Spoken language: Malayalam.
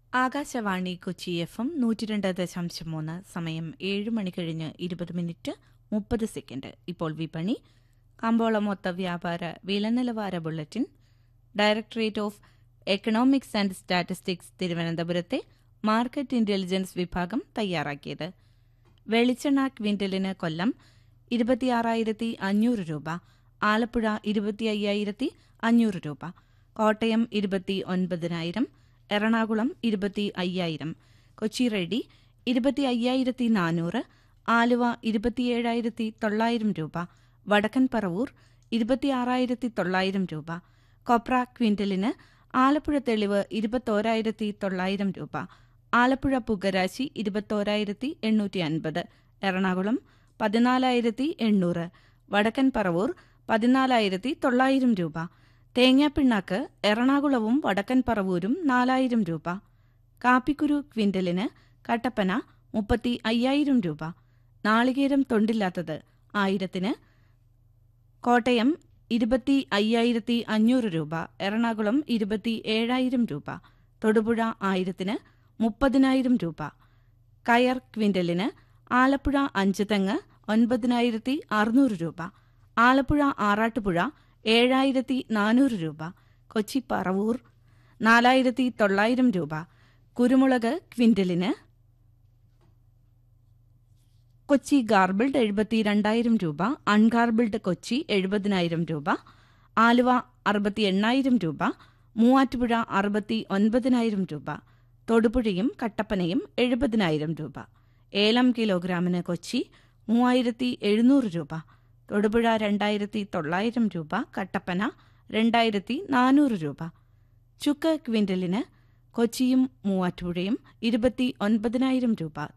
ആകാശവാണി കൊച്ചി എഫ് എം നൂറ്റിരണ്ട് ദശാംശം മൂന്ന് സമയം ഏഴ് മണി കഴിഞ്ഞ് ഇരുപത് മിനിറ്റ് മുപ്പത് സെക്കൻഡ് ഇപ്പോൾ വിപണി കമ്പോള മൊത്ത വ്യാപാര വില നിലവാര bulletin directorate of economics and statistics തിരുവനന്തപുരത്തെ മാർക്കറ്റ് ഇന്റലിജൻസ് വിഭാഗം തയ്യാറാക്കിയത് വെളിച്ചെണ്ണ ക്വിന്റലിന് കൊല്ലം ഇരുപത്തിയാറായിരത്തി അഞ്ഞൂറ് രൂപ ആലപ്പുഴ ഇരുപത്തി അയ്യായിരത്തി അഞ്ഞൂറ് രൂപ കോട്ടയം ഇരുപത്തി ഒൻപതിനായിരം എറണാകുളം ഇരുപത്തി അയ്യായിരം കൊച്ചി റെഡി ഇരുപത്തി അയ്യായിരത്തി നാനൂറ് ആലുവ ഇരുപത്തിയേഴായിരത്തി തൊള്ളായിരം രൂപ വടക്കൻ പറവൂർ ഇരുപത്തിയാറായിരത്തി തൊള്ളായിരം രൂപ കൊപ്ര ക്വിന്റലിന് ആലപ്പുഴ തെളിവ് ഇരുപത്തോരായിരത്തി തൊള്ളായിരം രൂപ ആലപ്പുഴ പുകരാശി ഇരുപത്തോരായിരത്തി എണ്ണൂറ്റി അൻപത് എറണാകുളം പതിനാലായിരത്തി എണ്ണൂറ് വടക്കൻ പറവൂർ പതിനാലായിരത്തി തൊള്ളായിരം രൂപ തേങ്ങാപ്പിണ്ണാക്ക് എറണാകുളവും വടക്കൻ പറവൂരും നാലായിരം രൂപ കാപ്പിക്കുരു ക്വിന്റലിന് കട്ടപ്പന മുപ്പത്തി അയ്യായിരം രൂപ നാളികേരം തൊണ്ടില്ലാത്തത് ആയിരത്തിന് കോട്ടയം ഇരുപത്തി അയ്യായിരത്തി അഞ്ഞൂറ് രൂപ എറണാകുളം ഇരുപത്തി ഏഴായിരം രൂപ തൊടുപുഴ ആയിരത്തിന് മുപ്പതിനായിരം രൂപ കയർ ക്വിന്റലിന് ആലപ്പുഴ അഞ്ച് തെങ്ങ് ഒൻപതിനായിരത്തി അറുന്നൂറ് രൂപ ആലപ്പുഴ ആറാട്ടുപുഴ ഏഴായിരത്തി നാനൂറ് രൂപ കൊച്ചി പറവൂർ നാലായിരത്തി തൊള്ളായിരം രൂപ കുരുമുളക് ക്വിന്റലിന് കൊച്ചി ഗാർബിൾഡ് എഴുപത്തി രണ്ടായിരം രൂപ അൺഗാർബിൾഡ് കൊച്ചി എഴുപതിനായിരം രൂപ ആലുവ അറുപത്തി എണ്ണായിരം രൂപ മൂവാറ്റുപുഴ അറുപത്തി ഒൻപതിനായിരം രൂപ തൊടുപുഴയും കട്ടപ്പനയും എഴുപതിനായിരം രൂപ ഏലം കിലോഗ്രാമിന് കൊച്ചി മൂവായിരത്തി എഴുന്നൂറ് രൂപ തൊടുപുഴ രണ്ടായിരത്തി തൊള്ളായിരം രൂപ കട്ടപ്പന രണ്ടായിരത്തി നാനൂറ് രൂപ ചുക്ക് ക്വിന്റലിന് കൊച്ചിയും മൂവാറ്റുപുഴയും ഇരുപത്തി ഒൻപതിനായിരം രൂപ